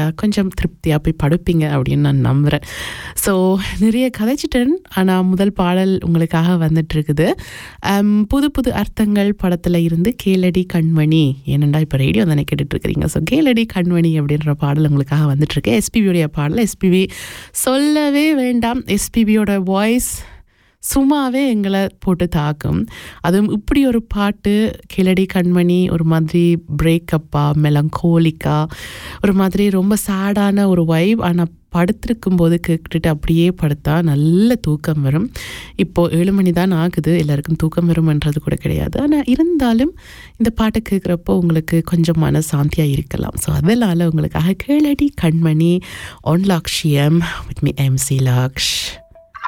கொஞ்சம் திருப்தியாக போய் படுப்பீங்க அப்படின்னு நான் நம்புகிறேன் ஸோ நிறைய கதைச்சிட்டேன் ஆனால் முதல் பாடல் உங்களுக்காக வந்துட்டு இருக்குது அம், புது புது அர்த்தங்கள் படத்தில் இருந்து கேளடி கண்மணி ஏனண்டா இப்போ ரேடியோ தானே கேட்டுட்டு இருக்கிறீங்க ஸோ கேளடி கண்மணி அப்படின்ற பாடல் உங்களுக்காக வந்துட்டுருக்கு எஸ்பிபியோடைய பாடல் எஸ்பிபி சொல்லவே வேண்டாம் எஸ்பிபியோட வாய்ஸ் சும்மாவே எங்களை போட்டு தாக்கும் அதுவும் இப்படி ஒரு பாட்டு கிளடி கண்மணி ஒரு மாதிரி பிரேக்கப்பா மெலங்கோலிக்கா ஒரு மாதிரி ரொம்ப சேடான ஒரு வைப் ஆனால் படுத்திருக்கும் போது கேட்டுட்டு அப்படியே படுத்தா நல்ல தூக்கம் வரும் இப்போது ஏழு மணி தான் ஆகுது எல்லாருக்கும் தூக்கம் வரும்ன்றது கூட கிடையாது ஆனால் இருந்தாலும் இந்த பாட்டை கேட்குறப்போ உங்களுக்கு கொஞ்சம் மன சாந்தியாக இருக்கலாம் ஸோ அதனால் உங்களுக்காக கேளடி கண்மணி ஒன் லாக்ஷியம் வித் மீ எம்சி லாக்ஷ்